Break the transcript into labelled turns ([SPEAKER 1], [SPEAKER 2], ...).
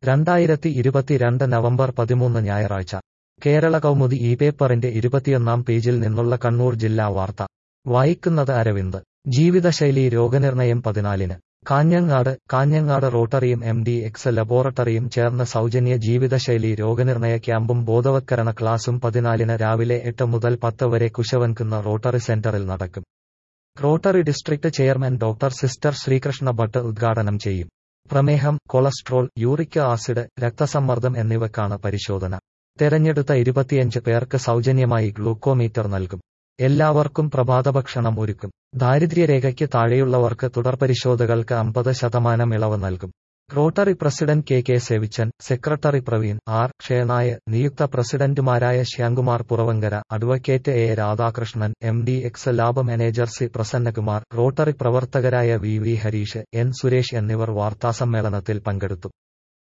[SPEAKER 1] രണ്ടായിരത്തി ഇരുപത്തിരണ്ട് നവംബർ പതിമൂന്ന് ഞായറാഴ്ച കേരള കൗമുദി ഈ പേപ്പറിന്റെ ഇരുപത്തിയൊന്നാം പേജിൽ നിന്നുള്ള കണ്ണൂർ ജില്ലാ വാർത്ത വായിക്കുന്നത് അരവിന്ദ് ജീവിതശൈലി രോഗനിർണയം പതിനാലിന് കാഞ്ഞങ്ങാട് കാഞ്ഞങ്ങാട് റോട്ടറിയും എം ഡി എക്സ് ലബോറട്ടറിയും ചേർന്ന് സൗജന്യ ജീവിതശൈലി രോഗനിർണയ ക്യാമ്പും ബോധവത്കരണ ക്ലാസും പതിനാലിന് രാവിലെ എട്ട് മുതൽ പത്ത് വരെ കുശവൻകുന്ന് റോട്ടറി സെന്ററിൽ നടക്കും rotary district chairman doctor sister Srikrishna Bhat ഉദ്ഘാടനം ചെയ്യും പ്രമേഹം കൊളസ്ട്രോൾ യൂറിക് ആസിഡ് രക്തസമ്മർദ്ദം എന്നിവക്കാണ് പരിശോധന തെരഞ്ഞെടുത്ത ഇരുപത്തിയഞ്ച് പേർക്ക് സൗജന്യമായി ഗ്ലൂക്കോമീറ്റർ നൽകും എല്ലാവർക്കും പ്രഭാതഭക്ഷണം ഒരുക്കും ദാരിദ്ര്യരേഖയ്ക്ക് താഴെയുള്ളവർക്ക് തുടർപരിശോധകൾക്ക് അമ്പത് ശതമാനം ഇളവ് നൽകും rotary president K K Sevichan secretary Praveen R Shenoy നിയുക്ത പ്രസിഡന്റുമാരായ Shyamkumar Puravankara advocate A Radhakrishnan M D X lab manager C Prasannakumar rotary പ്രവർത്തകരായ V V Harish N Suresh എന്നിവർ വാർത്താസമ്മേളനത്തിൽ പങ്കെടുത്തു